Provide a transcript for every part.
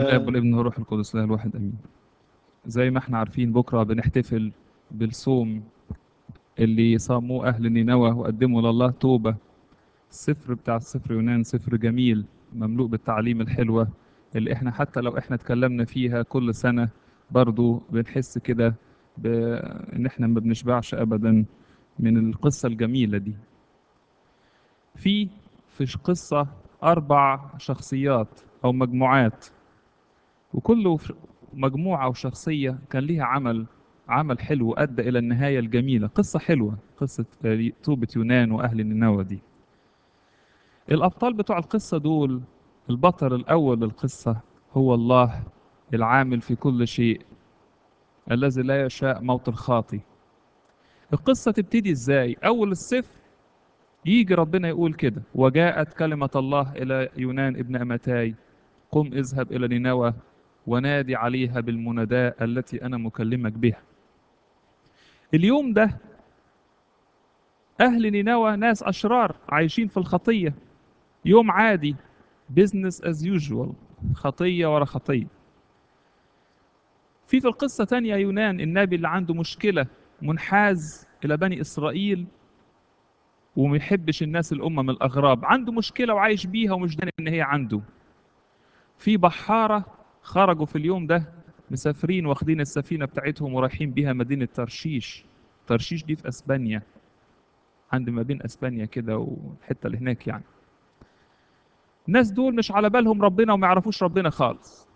الاب والابن والروح القدس لا الواحد امين زي ما احنا عارفين بكره بنحتفل بالصوم اللي صاموه اهل نينوى وقدموا لله توبه السفر بتاع السفر يونان سفر جميل مملوء بالتعليم الحلوه اللي احنا حتى لو احنا اتكلمنا فيها كل سنه برضو بنحس كده بان احنا ما بنشبعش ابدا من القصه الجميله دي في في قصه اربع شخصيات او مجموعات وكل مجموعة وشخصية كان ليها عمل عمل حلو أدى إلى النهاية الجميلة قصة حلوة قصة توبة يونان وأهل نينوى دي الأبطال بتوع القصة دول البطل الأول للقصة هو الله العامل في كل شيء الذي لا يشاء موت الخاطي القصة تبتدي إزاي أول السفر يجي ربنا يقول كده وجاءت كلمة الله إلى يونان ابن أمتاي قم اذهب إلى نينوى ونادي عليها بالمناداة التي أنا مكلمك بها اليوم ده أهل نينوى ناس أشرار عايشين في الخطية يوم عادي business as usual خطية ورا خطية في في القصة تانية يونان النبي اللي عنده مشكلة منحاز إلى بني إسرائيل وما يحبش الناس الأمم الأغراب عنده مشكلة وعايش بيها ومش داني إن هي عنده في بحارة خرجوا في اليوم ده مسافرين واخدين السفينة بتاعتهم ورايحين بيها مدينة ترشيش ترشيش دي في أسبانيا عند ما بين أسبانيا كده والحتة اللي هناك يعني الناس دول مش على بالهم ربنا وما يعرفوش ربنا خالص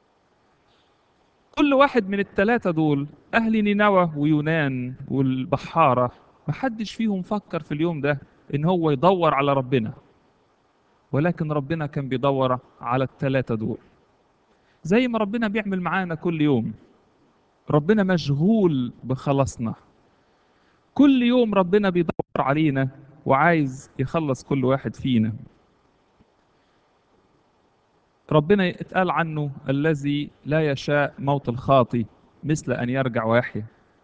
كل واحد من الثلاثة دول أهل نينوى ويونان والبحارة محدش فيهم فكر في اليوم ده إن هو يدور على ربنا ولكن ربنا كان بيدور على الثلاثة دول زي ما ربنا بيعمل معانا كل يوم ربنا مشغول بخلصنا كل يوم ربنا بيدور علينا وعايز يخلص كل واحد فينا ربنا اتقال عنه الذي لا يشاء موت الخاطي مثل أن يرجع ويحيا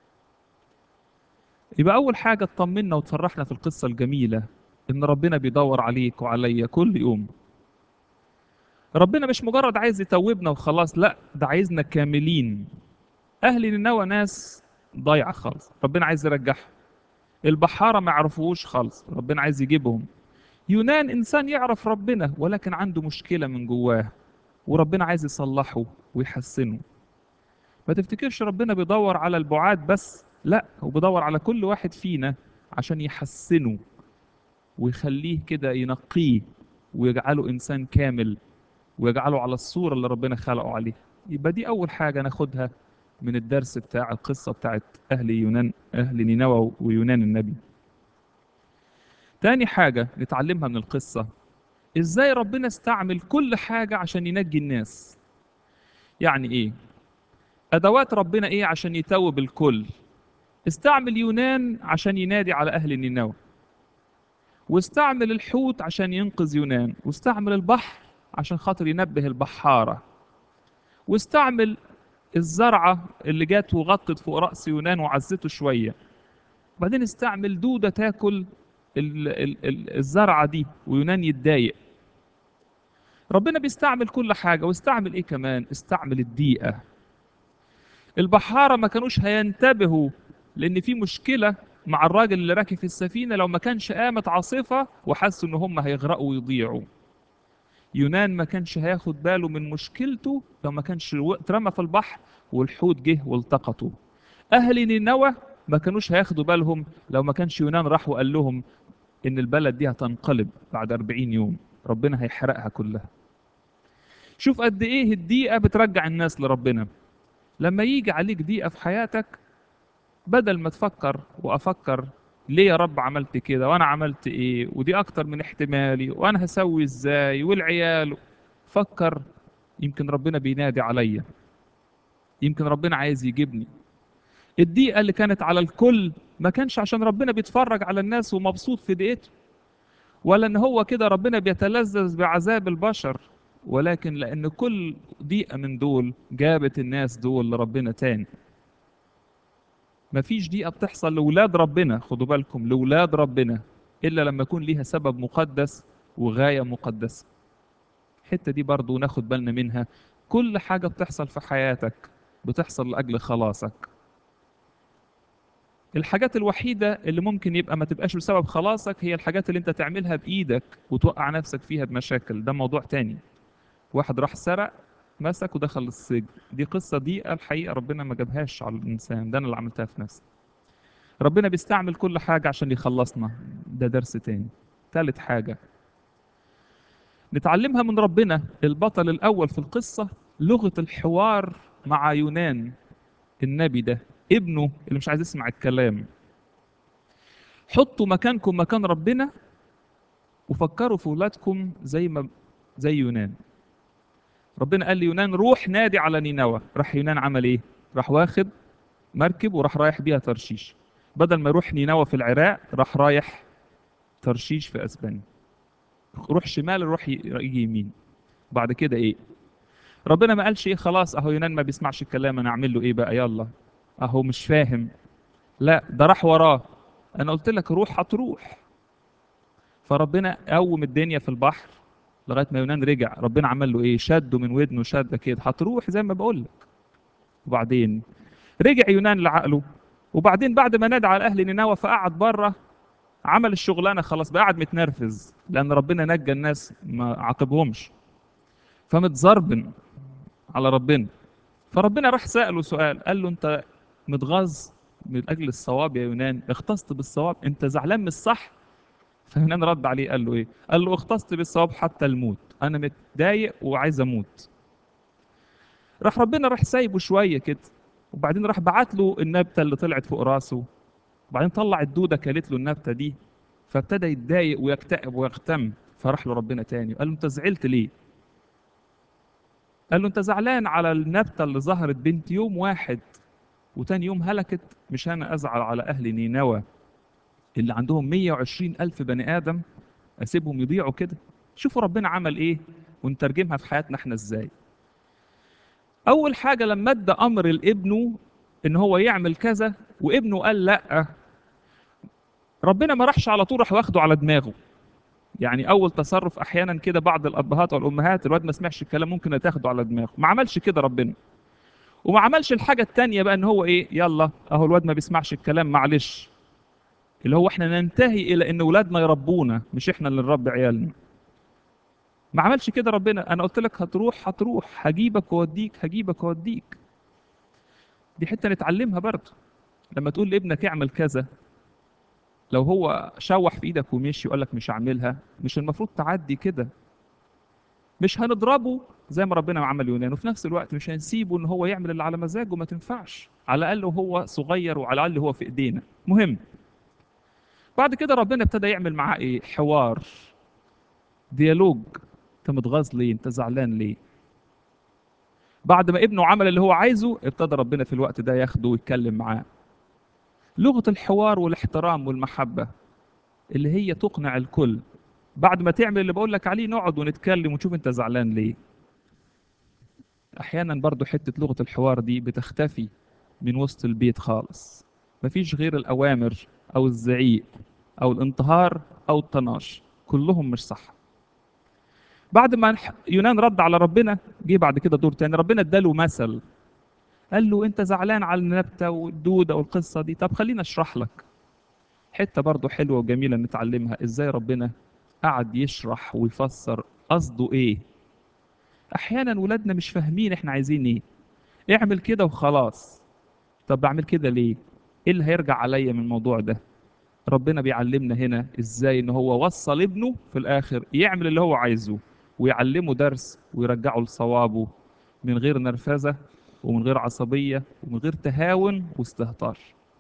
يبقى أول حاجة تطمنا وتفرحنا في القصة الجميلة إن ربنا بيدور عليك وعليا كل يوم ربنا مش مجرد عايز يتوبنا وخلاص لا ده عايزنا كاملين أهل نينوى ناس ضايعة خالص ربنا عايز يرجعهم البحارة ما يعرفوش خالص ربنا عايز يجيبهم يونان إنسان يعرف ربنا ولكن عنده مشكلة من جواه وربنا عايز يصلحه ويحسنه ما تفتكرش ربنا بيدور على البعاد بس لا هو بيدور على كل واحد فينا عشان يحسنه ويخليه كده ينقيه ويجعله إنسان كامل ويجعله على الصورة اللي ربنا خلقه عليها يبقى دي أول حاجة ناخدها من الدرس بتاع القصة بتاعت أهل يونان أهل نينوى ويونان النبي تاني حاجة نتعلمها من القصة إزاي ربنا استعمل كل حاجة عشان ينجي الناس يعني إيه أدوات ربنا إيه عشان يتوب الكل استعمل يونان عشان ينادي على أهل نينوى واستعمل الحوت عشان ينقذ يونان واستعمل البحر عشان خاطر ينبه البحارة واستعمل الزرعة اللي جات وغطت فوق رأس يونان وعزته شوية وبعدين استعمل دودة تاكل ال ال ال الزرعة دي ويونان يتضايق ربنا بيستعمل كل حاجة واستعمل ايه كمان استعمل الدقيقة البحارة ما كانوش هينتبهوا لان في مشكلة مع الراجل اللي راكب في السفينة لو ما كانش قامت عاصفة وحسوا ان هم هيغرقوا ويضيعوا يونان ما كانش هياخد باله من مشكلته لو ما كانش اترمى في البحر والحوت جه والتقطه اهل نينوى ما كانوش هياخدوا بالهم لو ما كانش يونان راح وقال لهم ان البلد دي هتنقلب بعد 40 يوم ربنا هيحرقها كلها شوف قد ايه الدقيقة بترجع الناس لربنا لما يجي عليك دقيقة في حياتك بدل ما تفكر وافكر ليه يا رب عملت كده وانا عملت ايه ودي اكتر من احتمالي وانا هسوي ازاي والعيال فكر يمكن ربنا بينادي عليا يمكن ربنا عايز يجيبني الدقيقة اللي كانت على الكل ما كانش عشان ربنا بيتفرج على الناس ومبسوط في دقيقته ولا ان هو كده ربنا بيتلذذ بعذاب البشر ولكن لان كل دقيقة من دول جابت الناس دول لربنا تاني مفيش دقيقة بتحصل لولاد ربنا خدوا بالكم لولاد ربنا إلا لما يكون ليها سبب مقدس وغاية مقدسة الحتة دي برضو ناخد بالنا منها كل حاجة بتحصل في حياتك بتحصل لأجل خلاصك الحاجات الوحيدة اللي ممكن يبقى ما تبقاش بسبب خلاصك هي الحاجات اللي انت تعملها بإيدك وتوقع نفسك فيها بمشاكل ده موضوع تاني واحد راح سرق مسك ودخل السجن دي قصة دي الحقيقة ربنا ما جابهاش على الإنسان ده أنا اللي عملتها في نفسي ربنا بيستعمل كل حاجة عشان يخلصنا ده درس تاني ثالث حاجة نتعلمها من ربنا البطل الأول في القصة لغة الحوار مع يونان النبي ده ابنه اللي مش عايز يسمع الكلام حطوا مكانكم مكان ربنا وفكروا في ولادكم زي ما زي يونان ربنا قال ليونان روح نادي على نينوى راح يونان عمل ايه راح واخد مركب وراح رايح بيها ترشيش بدل ما يروح نينوى في العراق راح رايح ترشيش في اسبانيا روح شمال روح يجي يمين بعد كده ايه ربنا ما قالش ايه خلاص اهو يونان ما بيسمعش الكلام انا اعمل له ايه بقى يلا اهو مش فاهم لا ده راح وراه انا قلت لك روح هتروح فربنا قوم الدنيا في البحر لغايه ما يونان رجع ربنا عمل له ايه شده من ودنه شده كده هتروح زي ما بقول لك وبعدين رجع يونان لعقله وبعدين بعد ما نادى على اهل نينوى فقعد بره عمل الشغلانه خلاص بقى قاعد متنرفز لان ربنا نجى الناس ما عاقبهمش فمتزربن على ربنا فربنا راح سأله سؤال قال له انت متغاظ من اجل الصواب يا يونان اختصت بالصواب انت زعلان من الصح فيونان رد عليه قال له ايه قال له اختصت بالصواب حتى الموت انا متضايق وعايز اموت راح ربنا راح سايبه شويه كده وبعدين راح بعت له النبته اللي طلعت فوق راسه وبعدين طلع الدوده كلت له النبته دي فابتدى يتضايق ويكتئب ويغتم فراح له ربنا تاني قال له انت زعلت ليه قال له انت زعلان على النبته اللي ظهرت بنت يوم واحد وتاني يوم هلكت مش انا ازعل على اهل نينوى اللي عندهم 120 الف بني ادم اسيبهم يضيعوا كده شوفوا ربنا عمل ايه ونترجمها في حياتنا احنا ازاي اول حاجه لما ادى امر لابنه ان هو يعمل كذا وابنه قال لا ربنا ما راحش على طول راح واخده على دماغه يعني اول تصرف احيانا كده بعض الابهات والامهات الواد ما سمعش الكلام ممكن تاخده على دماغه ما عملش كده ربنا وما عملش الحاجه التانية بقى ان هو ايه يلا اهو الواد ما بيسمعش الكلام معلش اللي هو احنا ننتهي الى ان اولادنا يربونا مش احنا اللي نربي عيالنا ما عملش كده ربنا انا قلت لك هتروح هتروح هجيبك واوديك هجيبك واوديك دي حته نتعلمها برضه لما تقول لابنك اعمل كذا لو هو شوح في ايدك ومشي وقال لك مش هعملها مش المفروض تعدي كده مش هنضربه زي ما ربنا عمل يونان وفي نفس الوقت مش هنسيبه ان هو يعمل اللي على مزاجه ما تنفعش على الاقل وهو صغير وعلى الاقل هو في ايدينا مهم بعد كده ربنا ابتدى يعمل معاه ايه حوار ديالوج انت متغاظ ليه انت زعلان ليه بعد ما ابنه عمل اللي هو عايزه ابتدى ربنا في الوقت ده ياخده ويتكلم معاه لغة الحوار والاحترام والمحبة اللي هي تقنع الكل بعد ما تعمل اللي بقول لك عليه نقعد ونتكلم ونشوف انت زعلان ليه احيانا برضو حتة لغة الحوار دي بتختفي من وسط البيت خالص مفيش غير الاوامر او الزعيق او الانتهار او الطناش كلهم مش صح بعد ما يونان رد على ربنا جه بعد كده دور تاني ربنا اداله مثل قال له انت زعلان على النبتة والدودة والقصة دي طب خلينا اشرح لك حتة برضو حلوة وجميلة نتعلمها ازاي ربنا قعد يشرح ويفسر قصده ايه احيانا ولادنا مش فاهمين احنا عايزين ايه اعمل كده وخلاص طب بعمل كده ليه ايه اللي هيرجع عليا من الموضوع ده ربنا بيعلمنا هنا ازاي ان هو وصل ابنه في الاخر يعمل اللي هو عايزه ويعلمه درس ويرجعه لصوابه من غير نرفزة ومن غير عصبية ومن غير تهاون واستهتار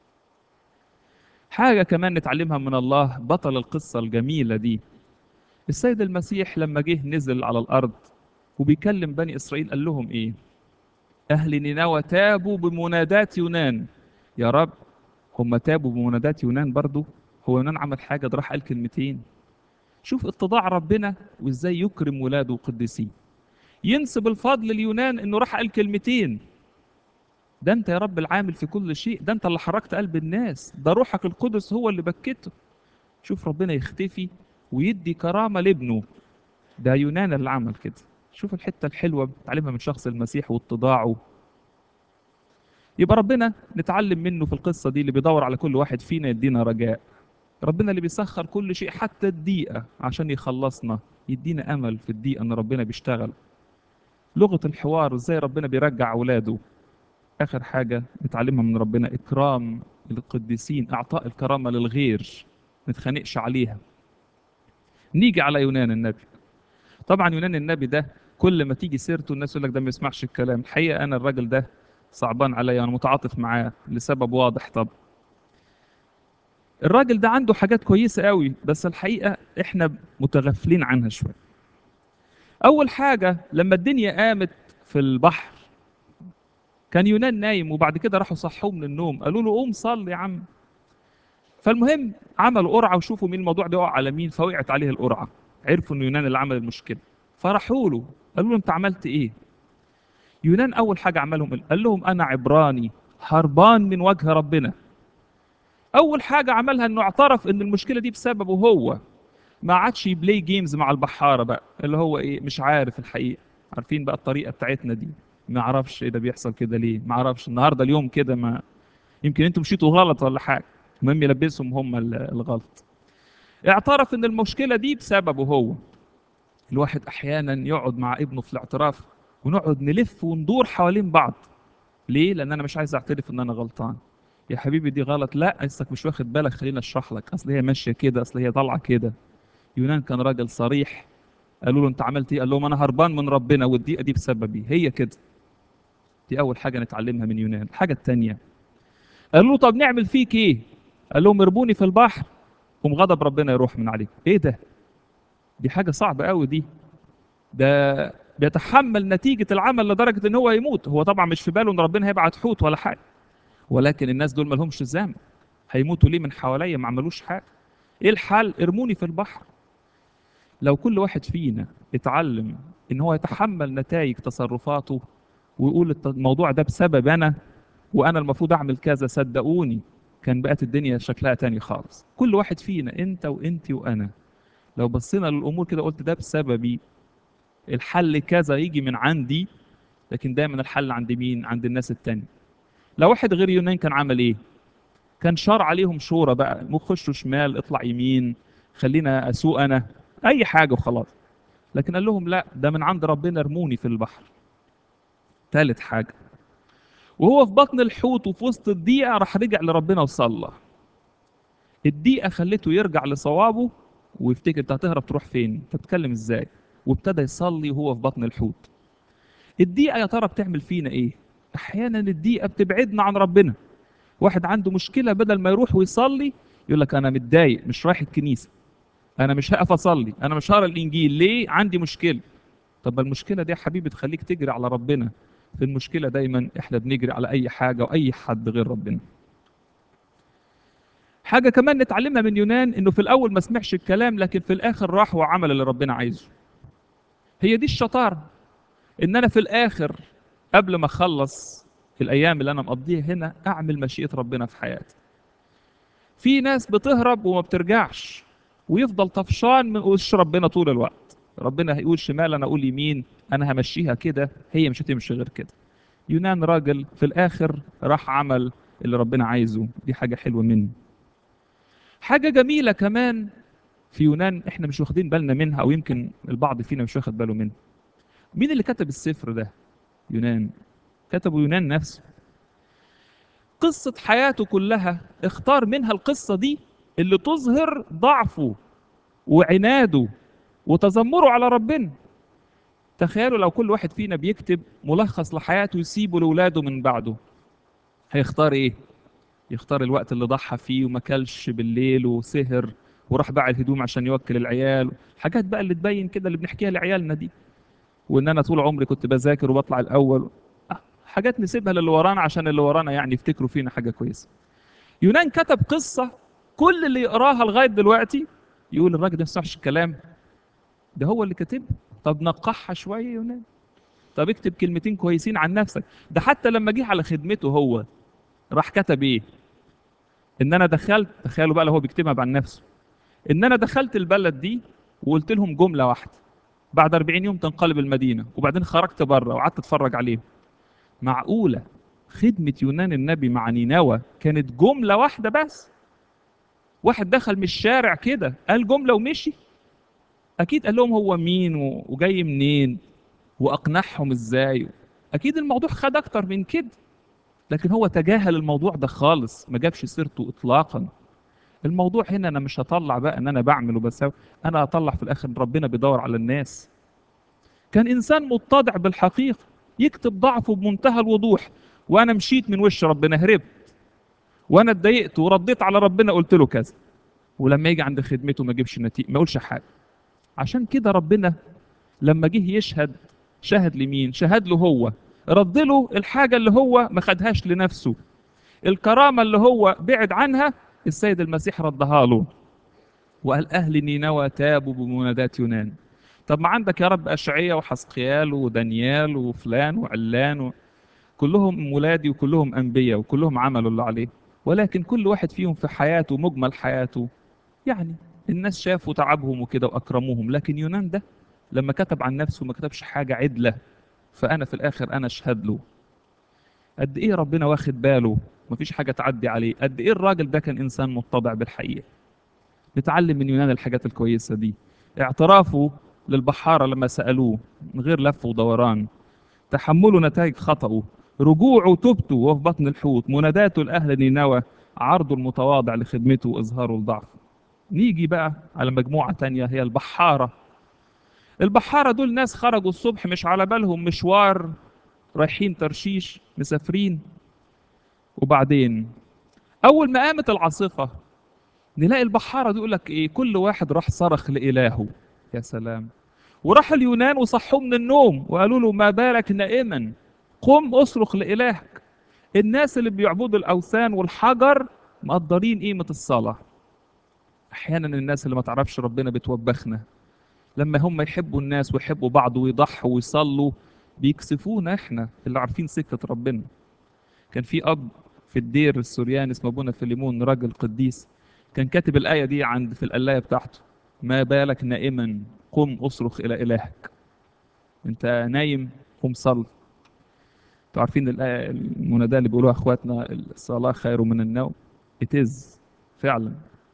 حاجة كمان نتعلمها من الله بطل القصة الجميلة دي السيد المسيح لما جه نزل على الأرض وبيكلم بني إسرائيل قال لهم إيه أهل نينوى تابوا بمنادات يونان يا رب هم تابوا بمنادات يونان برضو هو يونان عمل حاجة ده راح قال كلمتين شوف اتضاع ربنا وازاي يكرم ولاده وقدسيه ينسب الفضل ليونان انه راح قال كلمتين ده انت يا رب العامل في كل شيء ده انت اللي حركت قلب الناس ده روحك القدس هو اللي بكته شوف ربنا يختفي ويدي كرامة لابنه ده يونان اللي عمل كده شوف الحتة الحلوة بتعلمها من شخص المسيح واتضاعه يبقى ربنا نتعلم منه في القصة دي اللي بيدور على كل واحد فينا يدينا رجاء ربنا اللي بيسخر كل شيء حتى الدقيقة عشان يخلصنا يدينا أمل في الدقيقة إن ربنا بيشتغل لغة الحوار إزاي ربنا بيرجع أولاده آخر حاجة نتعلمها من ربنا إكرام القديسين إعطاء الكرامة للغير نتخانقش عليها نيجي على يونان النبي طبعا يونان النبي ده كل ما تيجي سيرته الناس يقول لك ده ما يسمعش الكلام الحقيقة أنا الراجل ده صعبان عليا أنا متعاطف معاه لسبب واضح طب الراجل ده عنده حاجات كويسة قوي بس الحقيقة احنا متغافلين عنها شوية أول حاجة لما الدنيا قامت في البحر كان يونان نايم وبعد كده راحوا صحوه من النوم قالوا له قوم صلي يا عم فالمهم عملوا قرعة وشوفوا مين الموضوع ده يقع على مين فوقعت عليه القرعة عرفوا ان يونان اللي عمل المشكلة فراحوا له قالوا له انت عملت ايه يونان اول حاجة عملهم إيه؟ قال لهم انا عبراني هربان من وجه ربنا اول حاجة عملها انه اعترف ان المشكلة دي بسببه هو ما عادش يبلاي جيمز مع البحارة بقى اللي هو ايه مش عارف الحقيقة عارفين بقى الطريقة بتاعتنا دي ما اعرفش ايه ده بيحصل كده ليه ما اعرفش النهارده اليوم كده ما يمكن انتوا مشيتوا غلط ولا حاجه المهم يلبسهم هم ال- الغلط اعترف ان المشكله دي بسببه هو الواحد احيانا يقعد مع ابنه في الاعتراف ونقعد نلف وندور حوالين بعض ليه لان انا مش عايز اعترف ان انا غلطان يا حبيبي دي غلط لا اصلك مش واخد بالك خليني اشرح لك اصل هي ماشيه كده اصل هي طالعه كده يونان كان راجل صريح قالوا له انت عملت ايه قال لهم انا هربان من ربنا والضيقه دي بسببي هي كده دي اول حاجه نتعلمها من يونان الحاجه الثانيه قالوا له طب نعمل فيك ايه قال لهم ارموني في البحر قوم غضب ربنا يروح من عليكم ايه ده دي حاجه صعبه قوي دي ده بيتحمل نتيجه العمل لدرجه ان هو يموت هو طبعا مش في باله ان ربنا هيبعت حوت ولا حاجه ولكن الناس دول ما لهمش ذنب هيموتوا ليه من حواليا ما عملوش حاجه ايه الحل ارموني في البحر لو كل واحد فينا اتعلم ان هو يتحمل نتائج تصرفاته ويقول الت- الموضوع ده بسبب انا وانا المفروض اعمل كذا صدقوني كان بقت الدنيا شكلها تاني خالص كل واحد فينا انت وانت وانا لو بصينا للامور كده قلت ده بسببي الحل كذا يجي من عندي لكن دايما الحل عند مين عند الناس التانية لو واحد غير يونان كان عمل ايه كان شار عليهم شورى بقى خشوا شمال اطلع يمين خلينا اسوق انا اي حاجه وخلاص لكن قال لهم لا ده من عند ربنا ارموني في البحر ثالث حاجه وهو في بطن الحوت وفي وسط الضيقه راح رجع لربنا وصلى الضيقه خلته يرجع لصوابه ويفتكر انت هتهرب تروح فين انت بتتكلم ازاي وابتدى يصلي وهو في بطن الحوت الضيقه يا ترى بتعمل فينا ايه احيانا الضيقه بتبعدنا عن ربنا واحد عنده مشكله بدل ما يروح ويصلي يقول لك انا متضايق مش رايح الكنيسه انا مش هقف اصلي انا مش هقرا الانجيل ليه عندي مشكله طب المشكله دي يا حبيبي تخليك تجري على ربنا في المشكله دايما احنا بنجري على اي حاجه واي حد غير ربنا حاجه كمان نتعلمها من يونان انه في الاول ما سمعش الكلام لكن في الاخر راح وعمل اللي ربنا عايزه هي دي الشطاره ان انا في الاخر قبل ما اخلص الايام اللي انا مقضيها هنا اعمل مشيئه ربنا في حياتي في ناس بتهرب وما بترجعش ويفضل طفشان من وش ربنا طول الوقت ربنا هيقول شمال انا اقول يمين انا همشيها كده هي مش هتمشي غير كده يونان راجل في الاخر راح عمل اللي ربنا عايزه دي حاجه حلوه منه حاجه جميله كمان في يونان احنا مش واخدين بالنا منها او يمكن البعض فينا مش واخد باله منها مين اللي كتب السفر ده يونان كتبه يونان نفسه قصة حياته كلها اختار منها القصة دي اللي تظهر ضعفه وعناده وتذمره على ربنا تخيلوا لو كل واحد فينا بيكتب ملخص لحياته يسيبه لأولاده من بعده هيختار ايه يختار الوقت اللي ضحى فيه وما كلش بالليل وسهر وراح باع الهدوم عشان يوكل العيال حاجات بقى اللي تبين كده اللي بنحكيها لعيالنا دي وان انا طول عمري كنت بذاكر وبطلع الاول آه، حاجات نسيبها للي ورانا عشان اللي ورانا يعني يفتكروا فينا حاجه كويسه يونان كتب قصه كل اللي يقراها لغايه دلوقتي يقول الراجل ده ما يسمعش الكلام ده هو اللي كاتبها طب نقحها شويه يا يونان طب اكتب كلمتين كويسين عن نفسك ده حتى لما جه على خدمته هو راح كتب ايه ان انا دخلت تخيلوا بقى لو هو بيكتبها عن نفسه ان انا دخلت البلد دي وقلت لهم جمله واحده بعد 40 يوم تنقلب المدينة وبعدين خرجت بره وقعدت تتفرج عليه معقولة خدمة يونان النبي مع نينوى كانت جملة واحدة بس واحد دخل من الشارع كده قال جملة ومشي أكيد قال لهم هو مين و- وجاي منين وأقنعهم إزاي أكيد الموضوع خد أكتر من كده لكن هو تجاهل الموضوع ده خالص ما جابش سيرته إطلاقا الموضوع هنا أنا مش هطلع بقى إن أنا بعمل وبسوي أنا هطلع في الآخر إن ربنا بيدور على الناس كان إنسان متضع بالحقيقة يكتب ضعفه بمنتهى الوضوح وأنا مشيت من وش ربنا هربت وأنا اتضايقت ورديت على ربنا قلت له كذا ولما يجي عند خدمته ما يجيبش نتيجة ما يقولش حاجة عشان كده ربنا لما جه يشهد شهد لمين شهد له هو رد له الحاجة اللي هو ما خدهاش لنفسه الكرامة اللي هو بعد عنها السيد المسيح ردها له وقال أهل نينوى تابوا بمنادات يونان طب ما عندك يا رب أشعية وحسقيال ودانيال وفلان وعلان و... كلهم ولادي وكلهم أنبياء وكلهم عملوا اللي عليه ولكن كل واحد فيهم في حياته مجمل حياته يعني الناس شافوا تعبهم وكده وأكرموهم لكن يونان ده لما كتب عن نفسه ما كتبش حاجة عدلة فأنا في الآخر أنا أشهد له قد إيه ربنا واخد باله مفيش حاجة تعدي عليه قد إيه الراجل ده كان إنسان متضع بالحقيقة نتعلم من يونان الحاجات الكويسة دي اعترافه للبحارة لما سألوه من غير لف ودوران تحمله نتائج خطأه رجوعه توبته وهو في بطن الحوت مناداته لأهل نينوى عرضه المتواضع لخدمته وإظهاره لضعفه نيجي بقى على مجموعة تانية هي البحارة البحارة دول ناس خرجوا الصبح مش على بالهم مشوار رايحين ترشيش مسافرين وبعدين أول ما قامت العاصفة نلاقي البحارة دي يقول لك إيه كل واحد راح صرخ لإلهه يا سلام وراح اليونان وصحوه من النوم وقالوا له ما بالك نائما قم اصرخ لإلهك الناس اللي بيعبدوا الأوثان والحجر مقدرين قيمة الصلاة أحيانا الناس اللي ما تعرفش ربنا بتوبخنا لما هم يحبوا الناس ويحبوا بعض ويضحوا ويصلوا بيكسفونا احنا اللي عارفين سكة ربنا كان في أب في الدير السورياني اسمه أبونا فيليمون راجل قديس كان كاتب الآية دي عند في القلاية بتاعته ما بالك نائما قم اصرخ إلى إلهك أنت نايم قم صل انتوا عارفين الآية المناداة اللي بيقولوها اخواتنا الصلاة خير من النوم اتز فعلا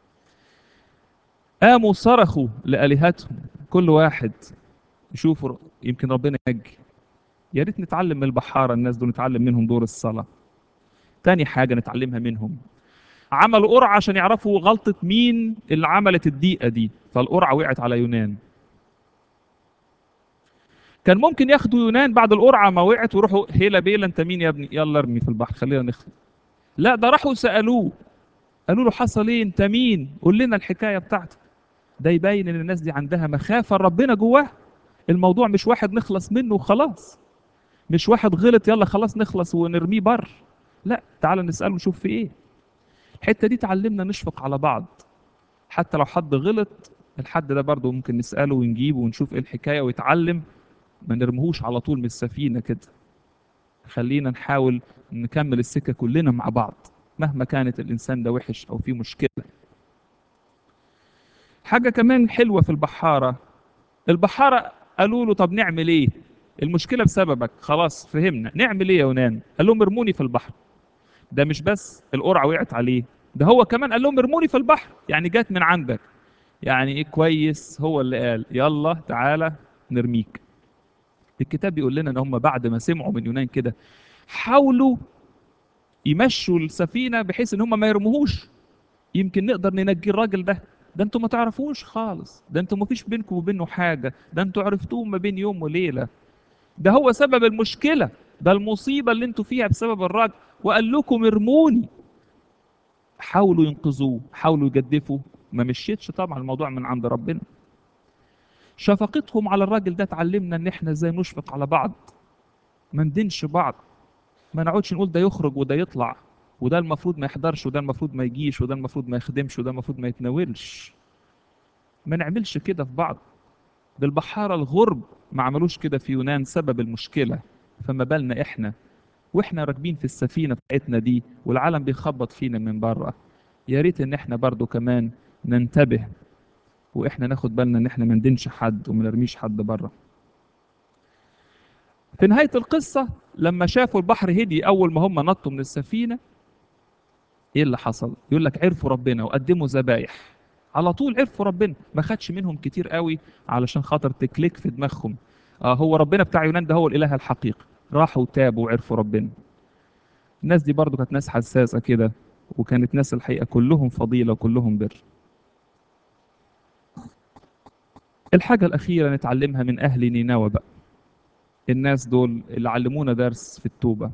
قاموا صرخوا لآلهتهم كل واحد يشوفوا يمكن ربنا ينجي يا ريت نتعلم من البحارة الناس دول نتعلم منهم دور الصلاة تاني حاجة نتعلمها منهم عملوا قرعة عشان يعرفوا غلطة مين اللي عملت الضيقة دي فالقرعة وقعت على يونان كان ممكن ياخدوا يونان بعد القرعة ما وقعت ويروحوا هيلا بيلا انت مين يا ابني يلا ارمي في البحر خلينا نخلص لا ده راحوا سألوه قالوا له حصل ايه انت مين قول لنا الحكاية بتاعتك ده يبين ان الناس دي عندها مخافة ربنا جواها الموضوع مش واحد نخلص منه وخلاص مش واحد غلط يلا خلاص نخلص ونرميه بر لا تعال نسأله نشوف في ايه الحتة دي تعلمنا نشفق على بعض حتى لو حد غلط الحد ده برضه ممكن نسأله ونجيبه ونشوف ايه الحكاية ويتعلم ما نرميهوش على طول من السفينة كده خلينا نحاول نكمل السكة كلنا مع بعض مهما كانت الإنسان ده وحش أو فيه مشكلة حاجة كمان حلوة في البحارة البحارة قالوا له طب نعمل ايه المشكلة بسببك خلاص فهمنا نعمل ايه يا يونان قال لهم ارموني في البحر ده مش بس القرعة وقعت عليه ده هو كمان قال لهم ارموني في البحر يعني جت من عندك يعني ايه كويس هو اللي قال يلا تعالى نرميك الكتاب بيقول لنا ان هم بعد ما سمعوا من يونان كده حاولوا يمشوا السفينة بحيث ان هم ما يرموهوش يمكن نقدر ننجي الراجل ده ده انتوا ما تعرفوش خالص ده انتوا ما فيش بينكم وبينه حاجة ده انتوا عرفتوه ما بين يوم وليلة ده هو سبب المشكلة ده المصيبة اللي انتوا فيها بسبب الراجل وقال لكم ارموني حاولوا ينقذوه حاولوا يجدفوا ما مشيتش طبعا الموضوع من عند ربنا شفقتهم على الراجل ده تعلمنا ان احنا ازاي نشفق على بعض ما ندينش بعض ما نقعدش نقول ده يخرج وده يطلع وده المفروض ما يحضرش وده المفروض ما يجيش وده المفروض ما يخدمش وده المفروض ما يتناولش ما نعملش كده في بعض ده البحارة الغرب ما عملوش كده في يونان سبب المشكلة فما بالنا احنا واحنا راكبين في السفينة بتاعتنا دي والعالم بيخبط فينا من بره يا ريت ان احنا برضو كمان ننتبه واحنا ناخد بالنا ان احنا ما ندينش حد وما نرميش حد بره في نهاية القصة لما شافوا البحر هدي أول ما هم نطوا من السفينة إيه اللي حصل؟ يقول لك عرفوا ربنا وقدموا ذبايح على طول عرفوا ربنا ما خدش منهم كتير قوي علشان خاطر تكليك في دماغهم آه هو ربنا بتاع يونان ده هو الإله الحقيقي راحوا تابوا وعرفوا ربنا الناس دي برضو كانت ناس حساسة كده وكانت ناس الحقيقة كلهم فضيلة وكلهم بر الحاجة الأخيرة نتعلمها من أهل نينوى بقى الناس دول اللي علمونا درس في التوبة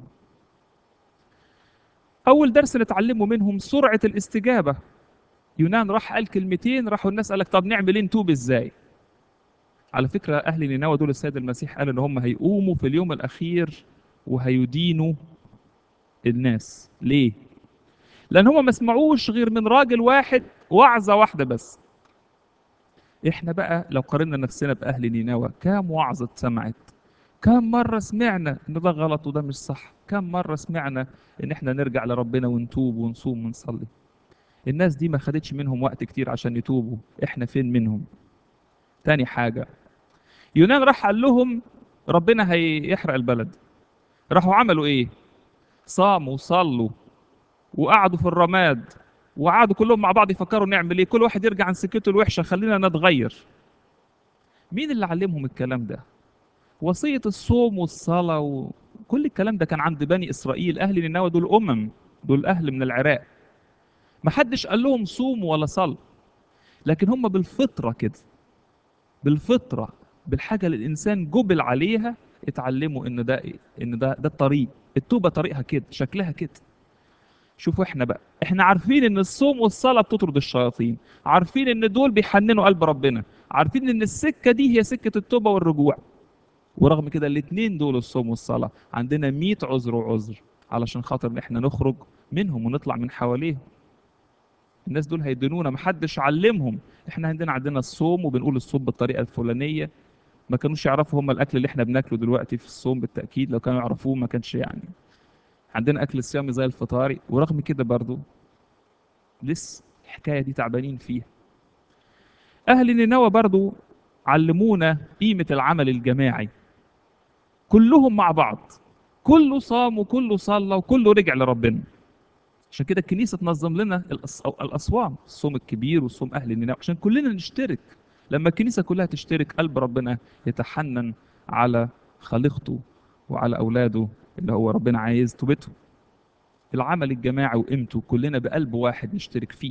أول درس نتعلمه منهم سرعة الاستجابة يونان راح قال كلمتين راحوا الناس قالك طب نعمل ايه نتوب ازاي على فكرة أهل نينوى دول السيد المسيح قال إن هم هيقوموا في اليوم الأخير وهيدينوا الناس ليه؟ لأن هم ما سمعوش غير من راجل واحد وعظة واحدة بس إحنا بقى لو قارنا نفسنا بأهل نينوى كام وعظة اتسمعت كم مرة سمعنا إن ده غلط وده مش صح كم مرة سمعنا إن إحنا نرجع لربنا ونتوب ونصوم ونصلي الناس دي ما خدتش منهم وقت كتير عشان يتوبوا إحنا فين منهم تاني حاجة يونان راح قال لهم ربنا هيحرق البلد راحوا عملوا إيه صاموا وصلوا وقعدوا في الرماد وقعدوا كلهم مع بعض يفكروا نعمل ايه كل واحد يرجع عن سكته الوحشه خلينا نتغير مين اللي علمهم الكلام ده وصيه الصوم والصلاه وكل الكلام ده كان عند بني اسرائيل اهل نينوى دول امم دول اهل من العراق ما حدش قال لهم صوموا ولا صلوا لكن هم بالفطره كده بالفطره بالحاجه اللي الانسان جبل عليها اتعلموا ان ده ان ده ده الطريق التوبه طريقها كده شكلها كده شوفوا احنا بقى احنا عارفين ان الصوم والصلاه بتطرد الشياطين عارفين ان دول بيحننوا قلب ربنا عارفين ان السكه دي هي سكه التوبه والرجوع ورغم كده الاثنين دول الصوم والصلاه عندنا 100 عذر وعذر علشان خاطر ان احنا نخرج منهم ونطلع من حواليهم الناس دول هيدينونا محدش علمهم احنا عندنا عندنا الصوم وبنقول الصوم بالطريقه الفلانيه ما كانوش يعرفوا هم الاكل اللي احنا بناكله دلوقتي في الصوم بالتاكيد لو كانوا يعرفوه ما كانش يعني عندنا اكل الصيامي زي الفطاري ورغم كده برضو لسه الحكايه دي تعبانين فيها اهل نينوى برضو علمونا قيمه العمل الجماعي كلهم مع بعض كله صام وكله صلى وكله رجع لربنا عشان كده الكنيسه تنظم لنا الأص- الاصوام الصوم الكبير والصوم اهل نينوى عشان كلنا نشترك لما الكنيسه كلها تشترك قلب ربنا يتحنن على خليقته وعلى اولاده اللي هو ربنا عايز توبتهم العمل الجماعي وقيمته كلنا بقلب واحد نشترك فيه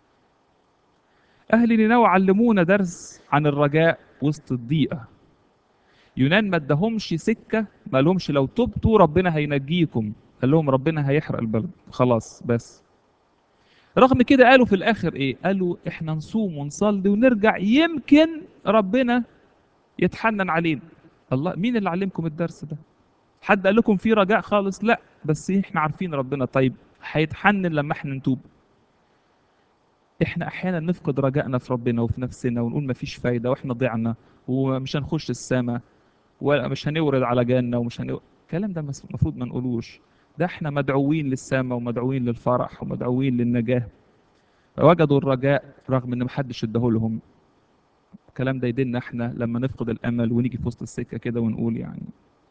أهل نينوى علمونا درس عن الرجاء وسط الضيقة يونان ما ادهمش سكة ما لهمش لو تبتوا ربنا هينجيكم قال لهم ربنا هيحرق البلد خلاص بس رغم كده قالوا في الآخر إيه قالوا إحنا نصوم ونصلي ونرجع يمكن ربنا يتحنن علينا الله مين اللي علمكم الدرس ده حد قال لكم في رجاء خالص لا بس احنا عارفين ربنا طيب هيتحنن لما احنا نتوب احنا احيانا نفقد رجائنا في ربنا وفي نفسنا ونقول مفيش فايده واحنا ضعنا ومش هنخش السماء ولا مش هنورد على جنه ومش هنورد الكلام ده مس- المفروض ما نقولوش ده احنا مدعوين للسماء ومدعوين للفرح ومدعوين للنجاه وجدوا الرجاء رغم ان محدش اداهولهم الكلام ده يدلنا احنا لما نفقد الامل ونيجي في وسط السكه كده ونقول يعني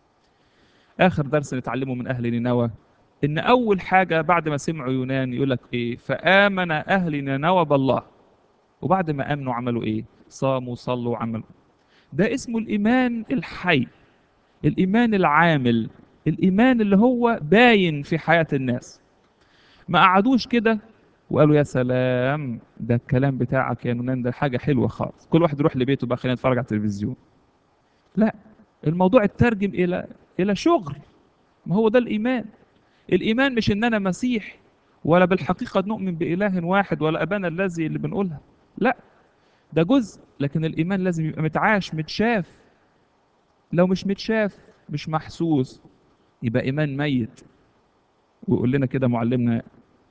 اخر درس نتعلمه من اهل نينوى ان اول حاجه بعد ما سمعوا يونان يقول لك ايه فامن اهل نينوى بالله وبعد ما امنوا عملوا ايه صاموا صلوا وعملوا ده اسمه الايمان الحي الايمان العامل الايمان اللي هو باين في حياه الناس ما قعدوش كده وقالوا يا سلام ده الكلام بتاعك يا يونان ده حاجه حلوه خالص كل واحد يروح لبيته بقى خلينا نتفرج على التلفزيون لا الموضوع اترجم الى الى شغل ما هو ده الايمان الايمان مش ان انا مسيح ولا بالحقيقه نؤمن باله واحد ولا ابانا الذي اللي بنقولها لا ده جزء لكن الايمان لازم يبقى متعاش متشاف لو مش متشاف مش محسوس يبقى ايمان ميت ويقول لنا كده معلمنا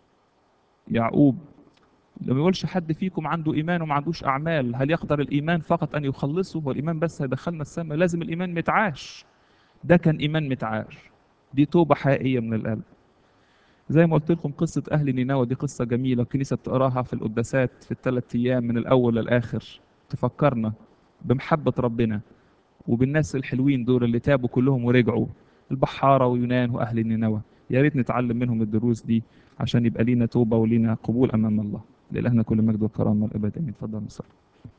يعقوب لما يقولش حد فيكم عنده ايمان وما عندوش اعمال هل يقدر الايمان فقط ان يخلصه هو الايمان بس هيدخلنا السماء لازم الايمان متعاش ده كان ايمان متعاش دي توبه حقيقيه من القلب زي ما قلت لكم قصه اهل نينوى دي قصه جميله الكنيسه بتقراها في القداسات في الثلاث ايام من الاول للاخر تفكرنا بمحبة ربنا وبالناس الحلوين دول اللي تابوا كلهم ورجعوا البحارة ويونان وأهل النينوى يا ريت نتعلم منهم الدروس دي عشان يبقى لينا توبة ولينا قبول أمام الله لإلهنا كل مجد وكرامة الأبد آمين اتفضل مصر